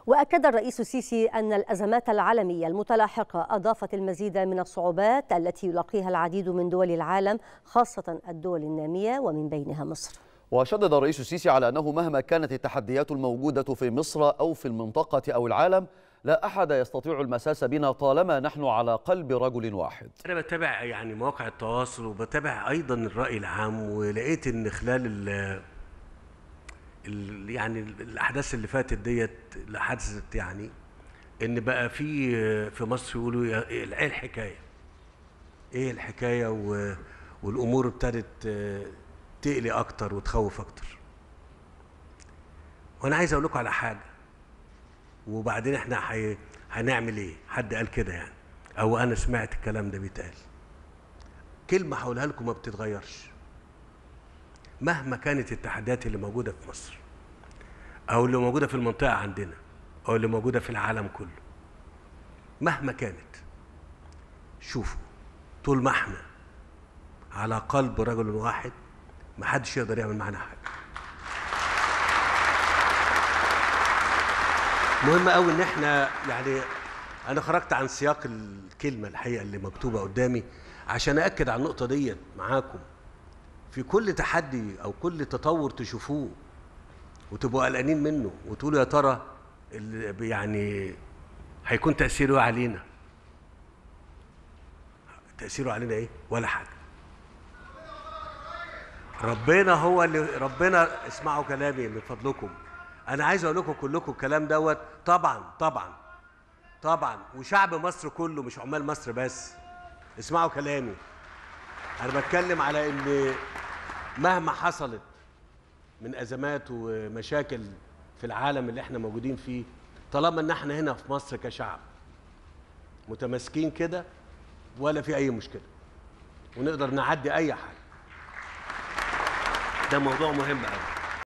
وأكد الرئيس السيسي أن الأزمات العالمية المتلاحقة أضافت المزيد من الصعوبات التي يلاقيها العديد من دول العالم خاصة الدول النامية ومن بينها مصر وشدد الرئيس السيسي على أنه مهما كانت التحديات الموجودة في مصر أو في المنطقة أو العالم لا أحد يستطيع المساس بنا طالما نحن على قلب رجل واحد أنا بتابع يعني مواقع التواصل وبتابع أيضا الرأي العام ولقيت إن خلال ال ال يعني الأحداث اللي فاتت ديت اللي حدثت يعني إن بقى في في مصر يقولوا إيه الحكاية؟ إيه الحكاية و والأمور ابتدت تقلي أكتر وتخوف أكتر. وأنا عايز أقول لكم على حاجة وبعدين احنا حي... هنعمل ايه حد قال كده يعني او انا سمعت الكلام ده بيتقال كلمه هقولها لكم ما بتتغيرش مهما كانت التحديات اللي موجوده في مصر او اللي موجوده في المنطقه عندنا او اللي موجوده في العالم كله مهما كانت شوفوا طول ما احنا على قلب رجل واحد ما حدش يقدر يعمل معانا حاجه مهم قوي ان احنا يعني انا خرجت عن سياق الكلمه الحقيقه اللي مكتوبه قدامي عشان اكد على النقطه ديت معاكم في كل تحدي او كل تطور تشوفوه وتبقوا قلقانين منه وتقولوا يا ترى يعني هيكون تاثيره علينا تاثيره علينا ايه ولا حاجه ربنا هو اللي ربنا اسمعوا كلامي من فضلكم انا عايز اقول لكم كلكم الكلام دوت طبعا طبعا طبعا وشعب مصر كله مش عمال مصر بس اسمعوا كلامي انا بتكلم على ان مهما حصلت من ازمات ومشاكل في العالم اللي احنا موجودين فيه طالما ان احنا هنا في مصر كشعب متماسكين كده ولا في اي مشكله ونقدر نعدي اي حاجه ده موضوع مهم قوي